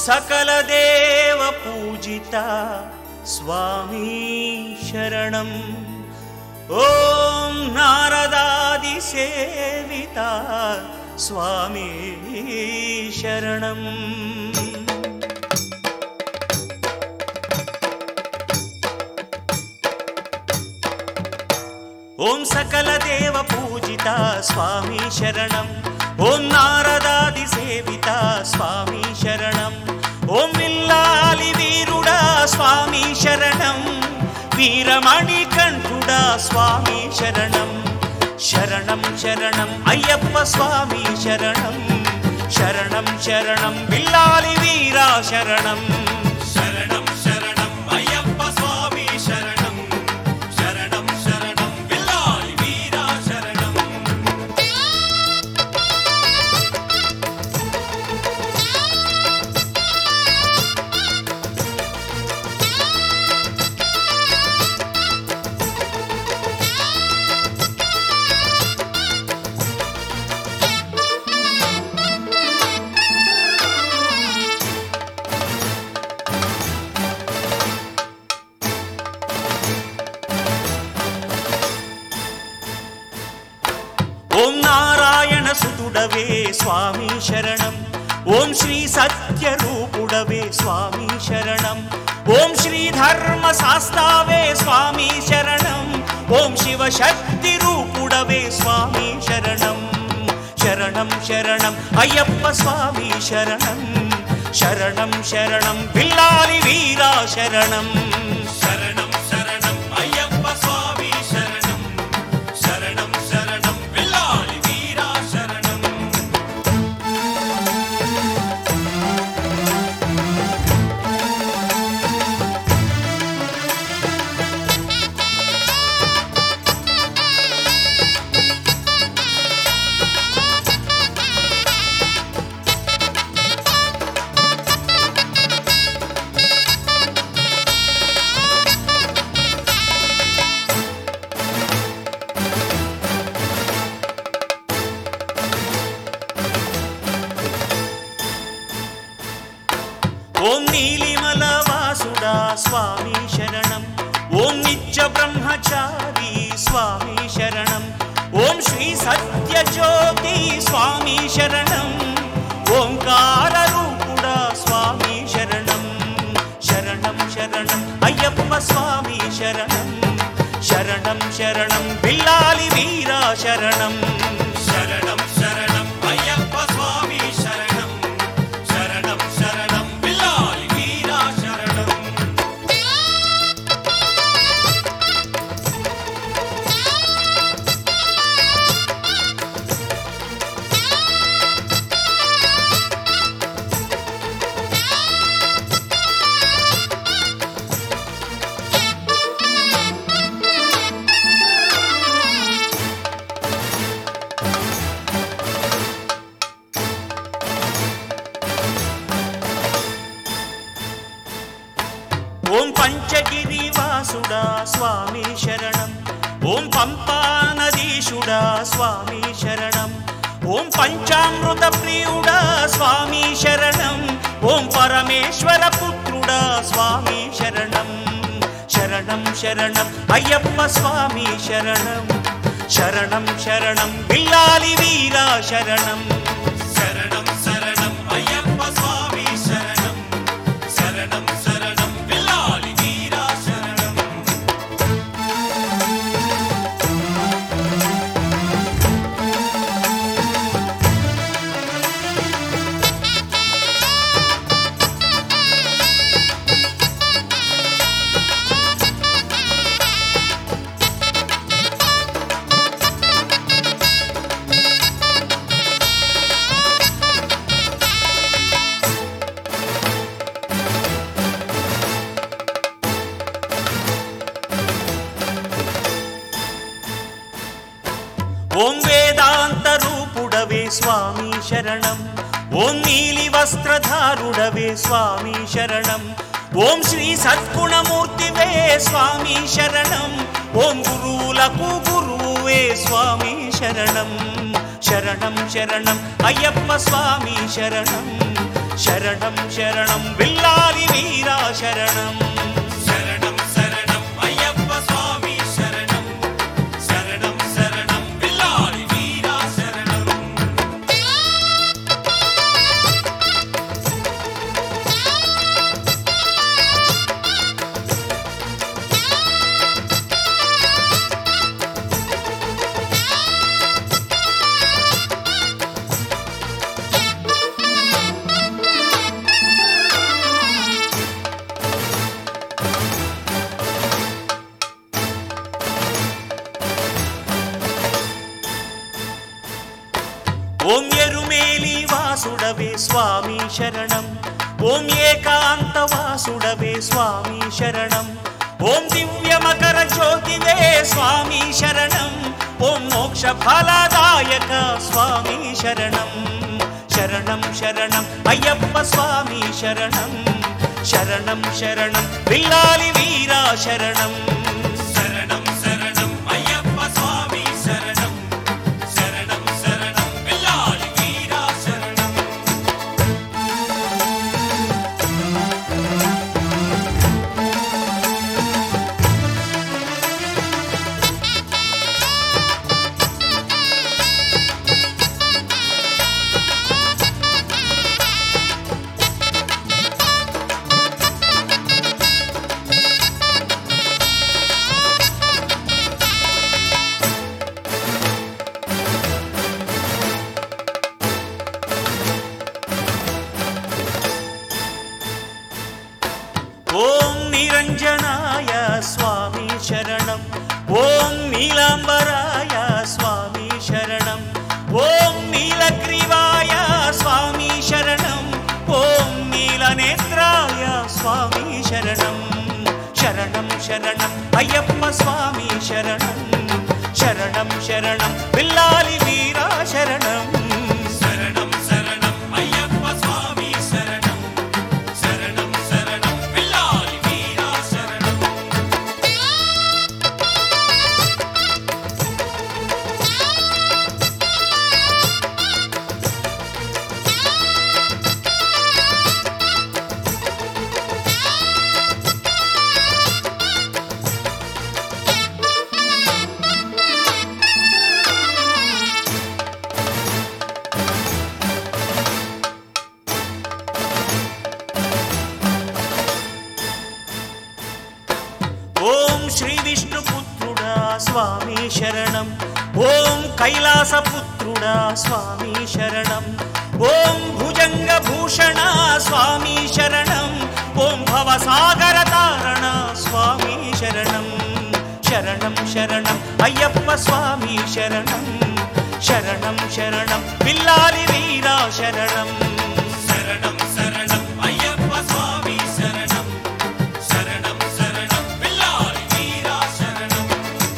సకల దేవ పూజిత స్వామి శరణం ఓం నారదాది సేవిత స్వామి శరణం ఓం సకల దేవ పూజిత స్వామి శరణం ఓం నారదాది సేవిత స్వామి శరణం ఓం విల్లాలి వీరుడా స్వామి శరణం వీరమణి కంఠుడా స్వామి శరణం శరణం శరణం అయ్యప్ప స్వామి శరణం శరణం శరణం విల్లాలి వీరా శరణం శరణం శరణం అయ్యప్ప స్వామి శరణం శరణం శరణం విల్లాలి వీరా శరణం ఓం నారాయణ సుతుడవే స్వామి శరణం ఓం శ్రీ సత్య రూపుడవే స్వామి శరణం ఓం శ్రీ ధర్మ శాస్తావే స్వామి శరణం ఓం శివ శక్తి రూపుడవే స్వామి శరణం శరణం శరణం అయ్యప్ప స్వామి శరణం శరణం శరణం పిల్లాలి వీరా శరణం శరణం శరణం అయ్యప్ప స్వామి శరణం శరణం శరణం పిల్లాలి వీరా శరణం ఓం నీలిమల వాసుడా స్వామి శరణం ఓం నిత్య బ్రహ్మచారి స్వామి శరణం ఓం శ్రీ సత్య జ్యోతి స్వామి శరణం ఓంకార రూపుడా స్వామి శరణం శరణం శరణం అయ్యప్ప స్వామి శరణం శరణం శరణం బిల్లాలి వీరా శరణం శరణం శరణం అయ్యప్ప స్వామి శరణం శరణం శరణం బిల్లాలి వీరా శరణం ఓం పంచగిరి వాసుడా స్వామి శరణం ఓం పంపా నదీశుడా స్వామి శరణం ఓం పంచామృత ప్రియుడా స్వామి శరణం ఓం పరమేశ్వర పుత్రుడా స్వామి శరణం శరణం శరణం అయ్యప్ప స్వామి శరణం శరణం శరణం బిల్లాలి వీరా శరణం శరణం శరణం అయ్యప్ప స్వామి శరణం శరణం శరణం బిల్లాలి వీరా శరణం ఓం వేదాంత రూపుడవే స్వామి శరణం ఓం నీలి వస్త్రధారుడవే స్వామి శరణం ఓం శ్రీ సద్గుణమూర్తివే స్వామి శరణం ఓం గురువులకు గురువే స్వామి శరణం శరణం శరణం అయ్యప్ప స్వామి శరణం శరణం శరణం బిల్లాలి వీరా శరణం శరణం శరణం అయ్యప్ప స్వామి శరణం శరణం శరణం బిల్లాలి వీరా శరణం ఓం ఎరుమేలి వాసుడవే స్వామి శరణం ఓం ఏకాంత వాసుడవే స్వామి శరణం ఓం దివ్య మకర జ్యోతివే స్వామి శరణం ఓం మోక్ష ఫలదాయక స్వామి శరణం శరణం శరణం అయ్యప్ప స్వామి శరణం శరణం శరణం బిల్లాలి వీరా శరణం శరణం శరణం అయ్యప్ప స్వామి శరణం శరణం శరణం బిల్లాలి వీరా శరణం ఓం నిరంజనాయ స్వామి శరణం ఓం నీలాంబరాయ స్వామి శరణం ఓం నీలగ్రీవాయ స్వామి శరణం ఓం నీలనేత్రాయ స్వామి శరణం శరణం శరణం అయ్యప్ప స్వామి శరణం శరణం శరణం పిల్లాలి వీరా శరణం శరణం శరణం అయ్యప్ప స్వామి శరణం శరణం శరణం బిల్లాలి వీరా శరణం ఓం శ్రీ విష్ణుపుత్రుడా స్వామి శరణం ఓం కైలాసపుత్రుడా స్వామి శరణం ఓం భుజంగ భూషణ స్వామి శరణం ఓం భవసాగర తారణ స్వామి శరణం శరణం శరణం అయ్యప్ప స్వామి శరణం శరణం శరణం పిల్లాలి వీరా శరణం శరణం శరణం అయ్యప్ప స్వామి శరణం శరణం శరణం బిల్లాలి వీరా శరణం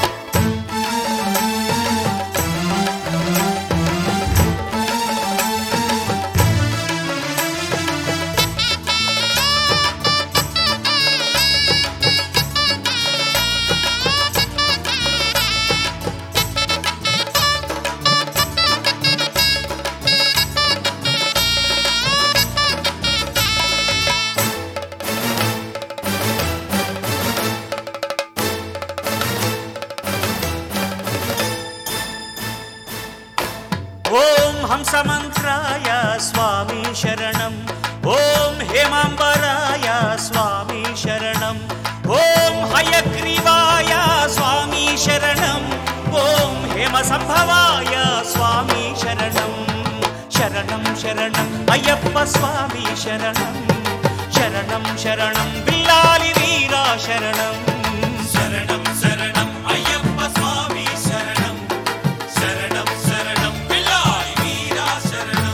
ఓం హంసమంత్రాయ స్వామి శరణం ఓం హేమాంబరాయ స్వామి శరణం ఓం హయగ్రీవాయ స్వామి శరణం ఓం హేమ సంభవాయ స్వామి శరణం శరణం శరణం అయ్యప్ప స్వామి శరణం శరణం శరణం బిల్లాలి వీరా శరణం శరణం శరణం అయ్యప్ప స్వామి శరణం శరణం శరణం బిల్లాలి వీరా శరణం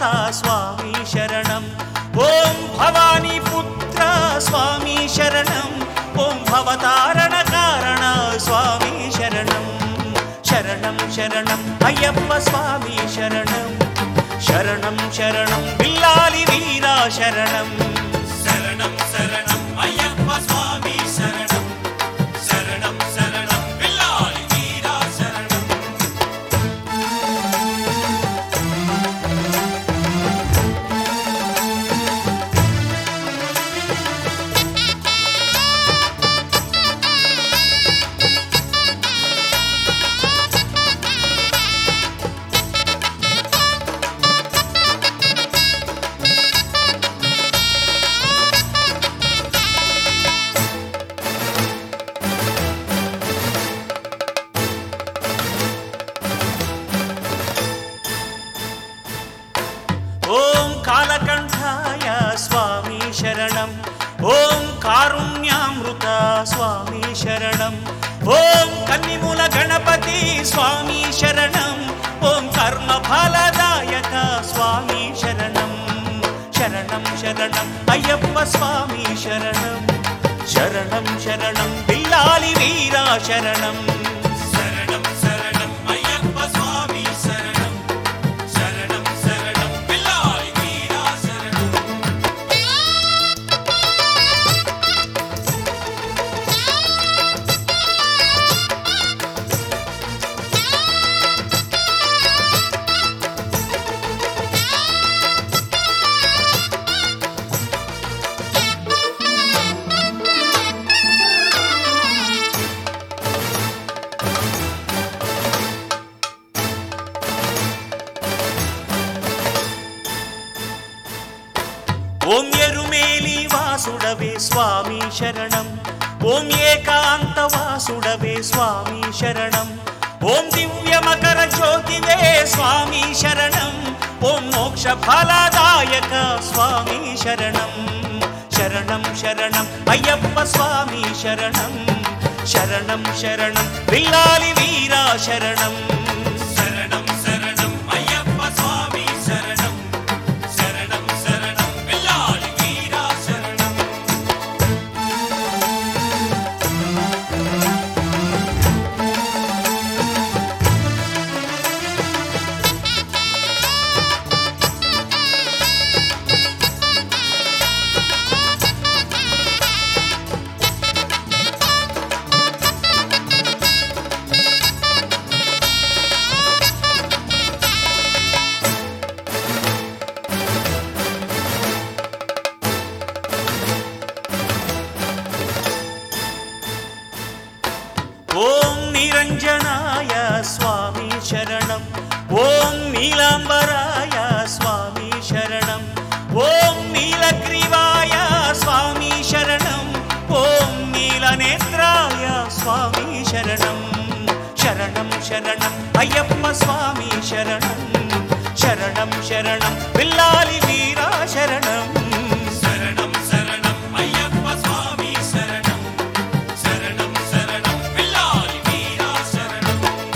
శ్రీనివాస స్వామి శరణం ఓం భవానీ పుత్ర స్వామి శరణం ఓం భవతారణ కారణ స్వామి శరణం శరణం శరణం అయ్యప్ప స్వామి శరణం శరణం శరణం బిల్లాలి వీరా శరణం శరణం శరణం అయ్యప్ప స్వామి శరణం శరణం శరణం పిల్లాలి వీరా శరణం ఓం కాలకంఠాయ స్వామి శరణం ఓం కారుణ్యామృత స్వామి శరణం ఓం కన్నిమూల గణపతి స్వామి శరణం ఓం కర్మ ఫలదాయక స్వామి శరణం శరణం శరణం అయ్యప్ప స్వామి శరణం శరణం శరణం బిల్లాలి వీరా శరణం శరణం శరణం అయ్యప్ప స్వామి శరణం శరణం శరణం పిల్లాలి వీరా శరణం ఓం ఎరుమేలి వాసుడవే స్వామి శరణం ఓం ఏకాంత వాసుడవే స్వామి శరణం ఓం దివ్య మకర జ్యోతివే స్వామి శరణం ఓం మోక్ష ఫలదాయక స్వామి శరణం శరణం శరణం అయ్యప్ప స్వామి శరణం శరణం శరణం బిల్లాలి వీరా శరణం శరణం శరణం అయ్యప్ప స్వామి శరణం శరణం శరణం పిల్లాలి వీరా శరణం ఓం నిరంజనాయ స్వామి శరణం ఓం నీలాంబరాయ స్వామి శరణం ఓం నీలగ్రీవాయ స్వామి శరణం ఓం నీలనేత్రాయ స్వామి శరణం శరణం శరణం అయ్యప్ప స్వామి శరణం శరణం శరణం పిల్లాలి వీరా శరణం శరణం శరణం అయ్యప్ప స్వామి శరణం శరణం శరణం పిల్లాలి వీరా శరణం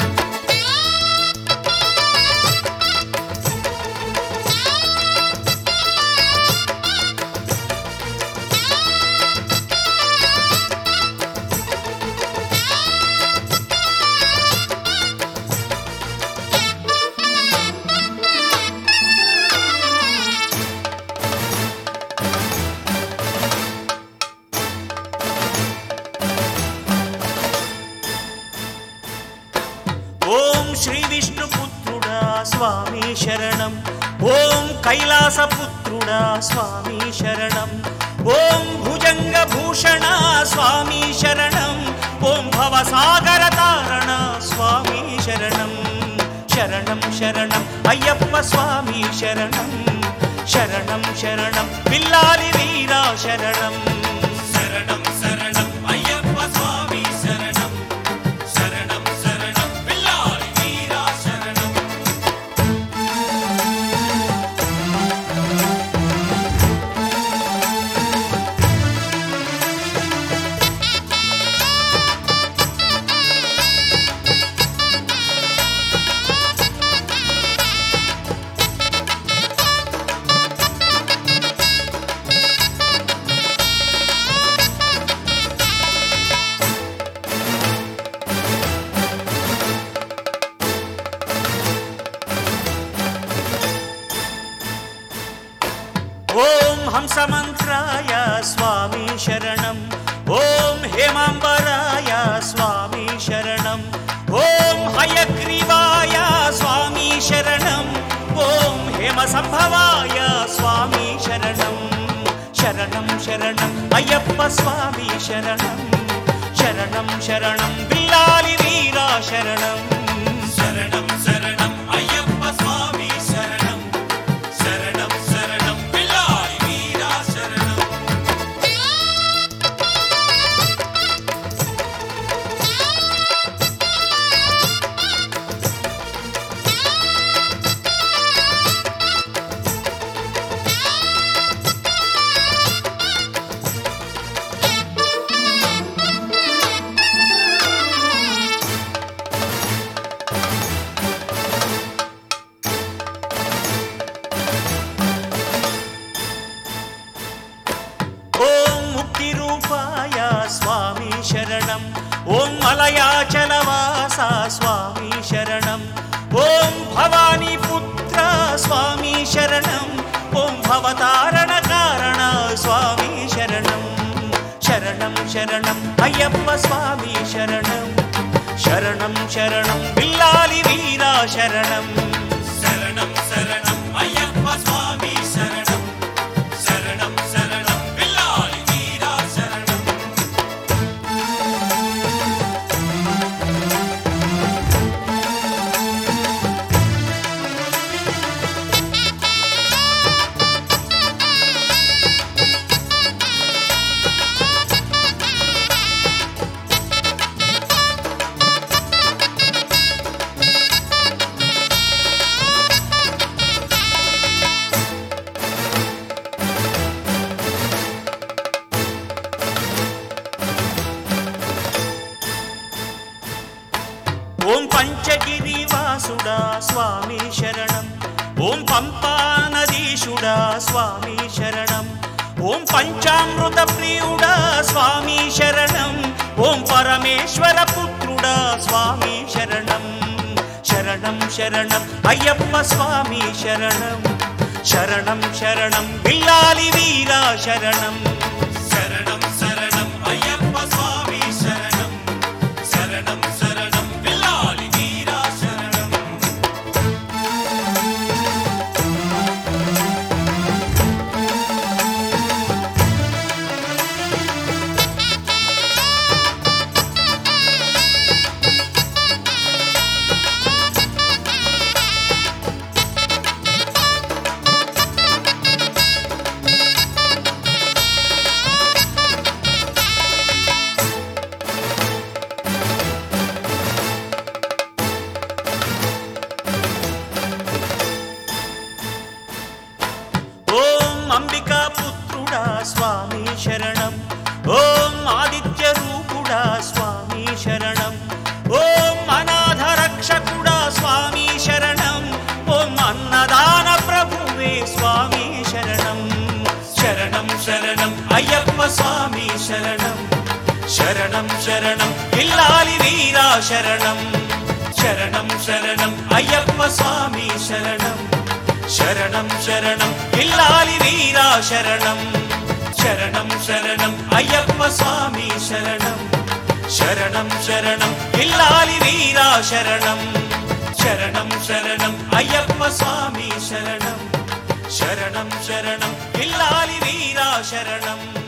ఓం శ్రీ విష్ణుపుత్రుడా స్వామి శరణం ఓం కైలాసపుత్రుడా స్వామి శరణం ఓం భుజంగ భూషణ స్వామి శరణం ఓం భవసాగర తారణ స్వామి శరణం శరణం శరణం అయ్యప్ప స్వామి శరణం శరణం శరణం పిల్లాలి వీరా శరణం శరణం శరణం అయ్యప్ప స్వామి శరణం శరణం శరణం పిల్లాలి వీరా శరణం హంసమంత్రాయ స్వామి శరణం ఓం హేమాంబరాయ స్వామి శరణం ఓం హయగ్రీవాయ స్వామి శరణం ఓం హేమ సంభవాయ స్వామి శరణం శరణం శరణం అయ్యప్ప స్వామి శరణం శరణం శరణం బిల్లాలి వీరా శరణం శరణం శరణం అయ్యప్ప స్వామి శరణం శరణం శరణం పిల్లారి వీరా శరణం ఓం ముక్తి రూపాయ స్వామి శరణం ఓం మలయాచలవాస స్వామి శరణం ఓం భవానీ పుత్ర స్వామి శరణం ఓం భవతారణ కారణ స్వామి శరణం శరణం శరణం అయ్యప్ప స్వామి శరణం శరణం శరణం బిల్లాలి వీరా శరణం శరణం శరణం అయ్యప్ప స్వామి శరణం శరణం శరణం పిల్లారి వీరా శరణం ఓం పంచగిరి వాసుడా స్వామి శరణం ఓం పంపా నదీశుడా స్వామి శరణం ఓం పంచామృత ప్రియుడా స్వామి శరణం ఓం పరమేశ్వర పుత్రుడా స్వామి శరణం శరణం శరణం అయ్యప్ప స్వామి శరణం శరణం శరణం బిల్లాలి వీరా శరణం శరణం శరణం అయ్యప్ప స్వామి శరణం శరణం శరణం పిల్లారి వీరా శరణం ఓం అంబికా పుత్రుడా స్వామి శరణం ఓం ఆదిత్య రూపుడా స్వామి శరణం ఓం అనాథ రక్షకుడా స్వామి శరణం ఓం అన్నదాన ప్రభువే స్వామి శరణం శరణం శరణం అయ్యప్ప స్వామి శరణం శరణం శరణం ఇల్లాలి వీరా శరణం శరణం శరణం అయ్యప్ప స్వామి శరణం శరణం శరణం ఇల్లాలి వీరా శరణం శరణం శరణం అయ్యప్ప స్వామి శరణం శరణం శరణం ఇల్లాలి వీరా శరణం శరణం శరణం అయ్యప్ప స్వామి శరణం శరణం శరణం ఇల్లాలి వీరా శరణం